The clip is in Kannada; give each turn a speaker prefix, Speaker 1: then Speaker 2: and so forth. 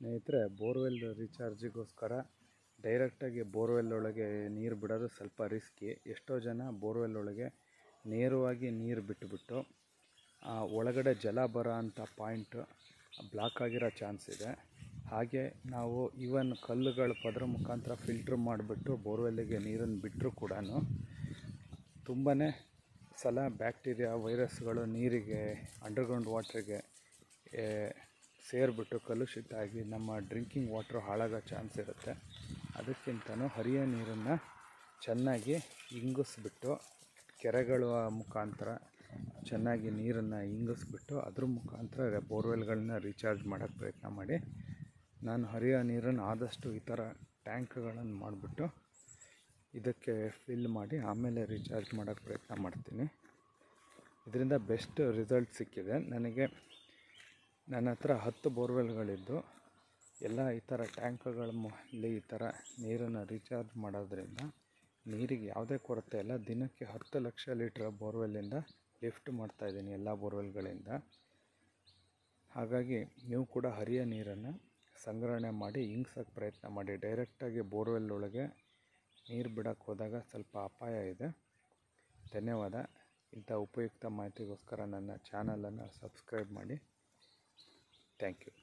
Speaker 1: ಸ್ನೇಹಿತರೆ ಬೋರ್ವೆಲ್ ರೀಚಾರ್ಜಿಗೋಸ್ಕರ ಡೈರೆಕ್ಟಾಗಿ ಬೋರ್ವೆಲ್ ಒಳಗೆ ನೀರು ಬಿಡೋದು ಸ್ವಲ್ಪ ರಿಸ್ಕಿ ಎಷ್ಟೋ ಜನ ಬೋರ್ವೆಲ್ ಒಳಗೆ ನೇರವಾಗಿ ನೀರು ಬಿಟ್ಟುಬಿಟ್ಟು ಆ ಒಳಗಡೆ ಜಲ ಬರೋ ಅಂಥ ಪಾಯಿಂಟ್ ಬ್ಲಾಕ್ ಆಗಿರೋ ಚಾನ್ಸ್ ಇದೆ ಹಾಗೆ ನಾವು ಈವನ್ ಕಲ್ಲುಗಳ ಪದರ ಮುಖಾಂತರ ಫಿಲ್ಟ್ರ್ ಮಾಡಿಬಿಟ್ಟು ಬೋರ್ವೆಲ್ಲಿಗೆ ನೀರನ್ನು ಬಿಟ್ಟರೂ ಕೂಡ ತುಂಬಾ ಸಲ ಬ್ಯಾಕ್ಟೀರಿಯಾ ವೈರಸ್ಗಳು ನೀರಿಗೆ ಅಂಡರ್ಗ್ರೌಂಡ್ ವಾಟ್ರಿಗೆ ಸೇರಿಬಿಟ್ಟು ಕಲುಷಿತ ಆಗಿ ನಮ್ಮ ಡ್ರಿಂಕಿಂಗ್ ವಾಟ್ರ್ ಹಾಳಾಗೋ ಚಾನ್ಸ್ ಇರುತ್ತೆ ಅದಕ್ಕಿಂತನೂ ಹರಿಯೋ ನೀರನ್ನು ಚೆನ್ನಾಗಿ ಇಂಗಿಸ್ಬಿಟ್ಟು ಕೆರೆಗಳ ಮುಖಾಂತರ ಚೆನ್ನಾಗಿ ನೀರನ್ನು ಇಂಗಿಸ್ಬಿಟ್ಟು ಅದ್ರ ಮುಖಾಂತರ ಬೋರ್ವೆಲ್ಗಳನ್ನ ರೀಚಾರ್ಜ್ ಮಾಡೋಕ್ಕೆ ಪ್ರಯತ್ನ ಮಾಡಿ ನಾನು ಹರಿಯೋ ನೀರನ್ನು ಆದಷ್ಟು ಈ ಥರ ಟ್ಯಾಂಕ್ಗಳನ್ನು ಮಾಡಿಬಿಟ್ಟು ಇದಕ್ಕೆ ಫಿಲ್ ಮಾಡಿ ಆಮೇಲೆ ರೀಚಾರ್ಜ್ ಮಾಡೋಕ್ಕೆ ಪ್ರಯತ್ನ ಮಾಡ್ತೀನಿ ಇದರಿಂದ ಬೆಸ್ಟ್ ರಿಸಲ್ಟ್ ಸಿಕ್ಕಿದೆ ನನಗೆ ನನ್ನ ಹತ್ರ ಹತ್ತು ಬೋರ್ವೆಲ್ಗಳಿದ್ದು ಎಲ್ಲ ಈ ಥರ ಟ್ಯಾಂಕ್ಗಳಲ್ಲಿ ಈ ಥರ ನೀರನ್ನು ರೀಚಾರ್ಜ್ ಮಾಡೋದ್ರಿಂದ ನೀರಿಗೆ ಯಾವುದೇ ಕೊರತೆ ಇಲ್ಲ ದಿನಕ್ಕೆ ಹತ್ತು ಲಕ್ಷ ಲೀಟ್ರ್ ಬೋರ್ವೆಲ್ಲಿಂದ ಲಿಫ್ಟ್ ಮಾಡ್ತಾಯಿದ್ದೀನಿ ಎಲ್ಲ ಬೋರ್ವೆಲ್ಗಳಿಂದ ಹಾಗಾಗಿ ನೀವು ಕೂಡ ಹರಿಯೋ ನೀರನ್ನು ಸಂಗ್ರಹಣೆ ಮಾಡಿ ಇಂಗ್ಸೋಕ್ಕೆ ಪ್ರಯತ್ನ ಮಾಡಿ ಡೈರೆಕ್ಟಾಗಿ ಬೋರ್ವೆಲ್ ಒಳಗೆ ನೀರು ಬಿಡೋಕ್ಕೆ ಹೋದಾಗ ಸ್ವಲ್ಪ ಅಪಾಯ ಇದೆ ಧನ್ಯವಾದ ಇಂಥ ಉಪಯುಕ್ತ ಮಾಹಿತಿಗೋಸ್ಕರ ನನ್ನ ಚಾನಲನ್ನು ಸಬ್ಸ್ಕ್ರೈಬ್ ಮಾಡಿ ಥ್ಯಾಂಕ್ ಯು